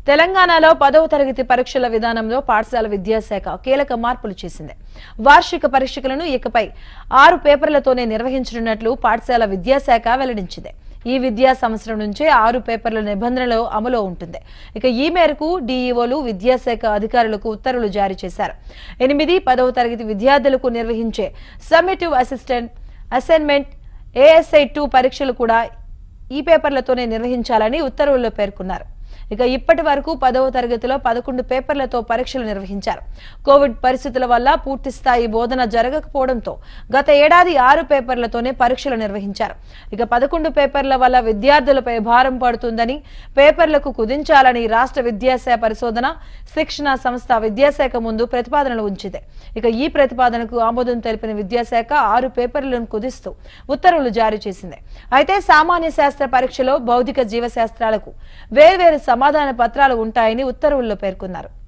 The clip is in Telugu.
తెలంగాణలో పదవ తరగతి పరీక్షల విధానంలో పాఠశాల విద్యాశాఖ కీలక మార్పులు చేసింది వార్షిక పరీక్షలను ఇకపై ఆరు పేపర్లతోనే నిర్వహించనున్నట్లు పాఠశాల విద్యాశాఖ వెల్లడించింది ఈ విద్యా సంవత్సరం నుంచే ఆరు పేపర్ల నిబంధనలు అమలు ఉంటుంది ఇక ఈ మేరకు డీఈఓలు విద్యాశాఖ అధికారులకు ఉత్తర్వులు జారీ చేశారు ఎనిమిది పదవ తరగతి విద్యార్థులకు నిర్వహించే summative assistant assignment ASI two పరీక్షలు కూడా ఈ పేపర్లతోనే నిర్వహించాలని ఉత్తర్వుల్లో పేర్కొన్నారు ఇక ఇప్పటి వరకు పదవ తరగతిలో పదకొండు పేపర్లతో పరీక్షలు నిర్వహించారు కోవిడ్ పరిస్థితుల వల్ల పూర్తి స్థాయి బోధన జరగకపోవడంతో గత ఏడాది ఆరు పేపర్లతోనే పరీక్షలు నిర్వహించారు ఇక పదకొండు పేపర్ల వల్ల విద్యార్థులపై భారం పడుతుందని పేపర్లకు కుదించాలని రాష్ట్ర విద్యాశాఖ పరిశోధన శిక్షణ సంస్థ విద్యాశాఖ ముందు ప్రతిపాదనలు ఉంచింది ఇక ఈ ప్రతిపాదనకు ఆమోదం తెలిపిన విద్యాశాఖ ఆరు పేపర్లను కుదిస్తూ ఉత్తర్వులు జారీ చేసింది అయితే సామాన్య శాస్త్ర పరీక్షలో భౌతిక జీవశాస్త్రాలకు వేర్వేరు సమాధాన పత్రాలు ఉంటాయని ఉత్తర్వుల్లో పేర్కొన్నారు